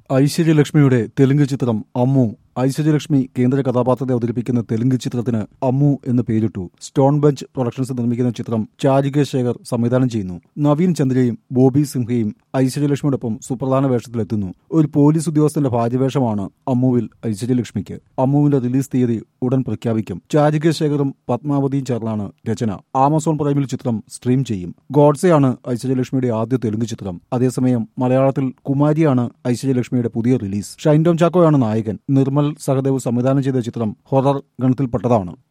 ഐശ്വര്യലക്ഷ്മിയുടെ തെലുങ്ക് ചിത്രം അമ്മു ഐശ്വര്യലക്ഷ്മി കേന്ദ്ര കഥാപാത്രത്തെ അവതരിപ്പിക്കുന്ന തെലുങ്ക് ചിത്രത്തിന് അമ്മു എന്ന് പേരിട്ടു സ്റ്റോൺ ബെഞ്ച് പ്രൊഡക്ഷൻസ് നിർമ്മിക്കുന്ന ചിത്രം ചാരിക ശേഖർ സംവിധാനം ചെയ്യുന്നു നവീൻ ചന്ദ്രയും ബോബി സിംഹയും ഐശ്വര്യലക്ഷ്മിയോടൊപ്പം സുപ്രധാന വേഷത്തിലെത്തുന്നു ഒരു പോലീസ് ഉദ്യോഗസ്ഥന്റെ ഭാര്യവേഷമാണ് അമ്മുവിൽ ഐശ്വര്യലക്ഷ്മിക്ക് അമ്മുവിന്റെ റിലീസ് തീയതി ഉടൻ പ്രഖ്യാപിക്കും ചാരിക ശേഖറും പത്മാവതിയും ചേർന്നാണ് രചന ആമസോൺ പ്രൈമിൽ ചിത്രം സ്ട്രീം ചെയ്യും ഗോഡ്സെയാണ് ഐശ്വര്യലക്ഷ്മിയുടെ ആദ്യ തെലുങ്ക് ചിത്രം അതേസമയം മലയാളത്തിൽ കുമാരിയാണ് ഐശ്വര്യലക്ഷ്മിയുടെ പുതിയ റിലീസ് ഷൈൻ ടോം ചാക്കോയാണ് നായകൻ നിർമ്മൽ സഹദേവ് സംവിധാനം ചെയ്ത ചിത്രം ഹൊറർ ഗണത്തിൽപ്പെട്ടതാണ്